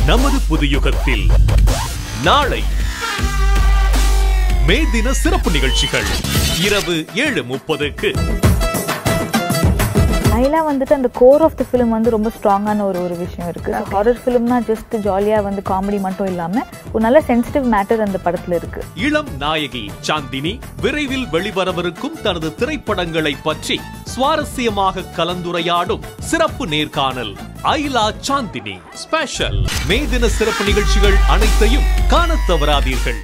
நமது புதுயுகத்தில் நாளை மே தின சிறப்பு நிகழ்ச்சிகள் இரவு ஏழு முப்பதுக்கு ஐலா வந்துட்டு அந்த கோர் ஆஃப் த ஃபிலிம் வந்து ரொம்ப ஸ்ட்ராங்கான ஒரு ஒரு விஷயம் இருக்கு ஹாரர் ஃபிலிம்னா ஜஸ்ட் ஜாலியா வந்து காமெடி மட்டும் இல்லாம ஒரு நல்ல சென்சிட்டிவ் மேட்டர் அந்த படத்துல இருக்கு இளம் நாயகி சாந்தினி விரைவில் வெளிவரவிருக்கும் தனது திரைப்படங்களை பற்றி சுவாரஸ்யமாக கலந்துரையாடும் சிறப்பு நேர்காணல் ஐலா சாந்தினி ஸ்பெஷல் மே தின சிறப்பு நிகழ்ச்சிகள் அனைத்தையும் காணத் தவறாதீர்கள்